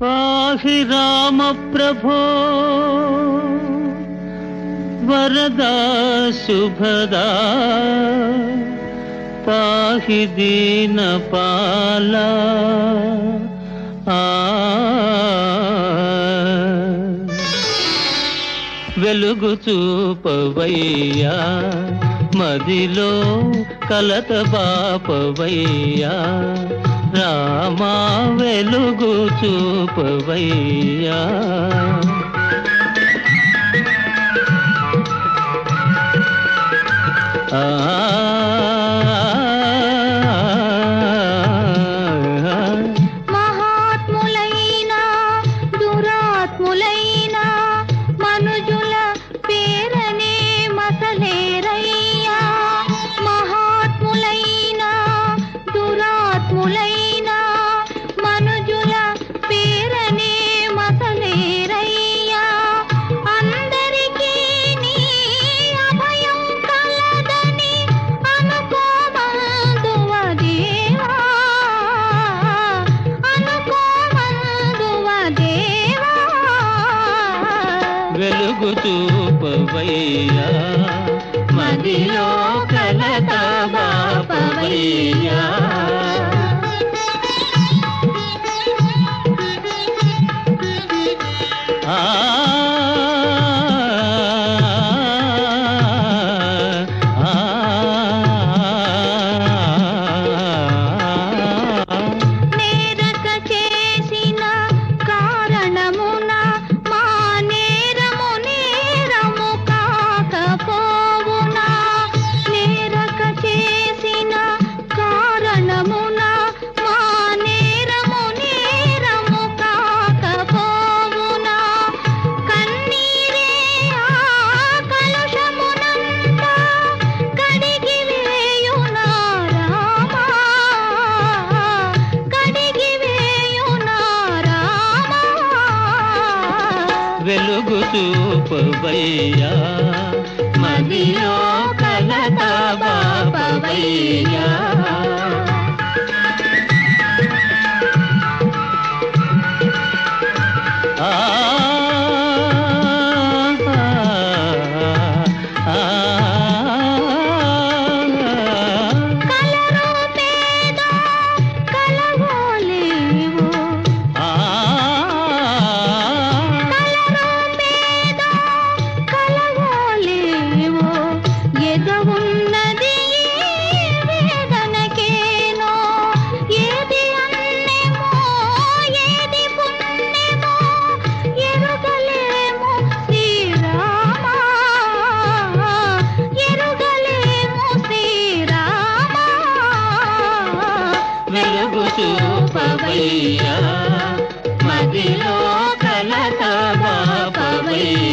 పాహి రామ ప్రభో వరదా శుభదా పాహి దీన పాల వెలుగు చూపవయ్యా మదిలో కలత బాపవయ్యా రామా వెలుగు చూపవయ్యా మహాత్ములైన దురాత్ములైన మనుజుల పేరనే మసలేరయ్యా మహాత్ములైన దురాత్ములైన మనుజుల పేరనే మసలేరయ్యా అందరికీ నీ అభయం కలదని అనుకోమందువ దేవా అనుకోమందువ దేవా వెలుగు చూపవయ్యా మదిలో కలత బాపవయ్యా ఆ నేరక చేసిన కారణమున మా నేరము నేరము కాకపోవునా నేరక చేసిన కారణమున మా నేరము నేరము కాకపోవునా కన్నీరే ఆ కలుషమునంతా కడిగి వేయునా రామా కడిగి వేయునా రామా వెలుగు చూపవయ్యా మదిలో కలత బాపవయ్యా ఆ కలరు పేదో కలవోలేవో కలరు పేదో కలవోలేవో ఎదవున్నది ఈ వేదనకేనో ఏది అన్నెమో ఏది పుణ్యమో ఎరుగలేము శ్రీరామా ఎరుగలేము శ్రీరామా వెలుగు చూపవయ్యా మదిలో కలత బాపవయ్యా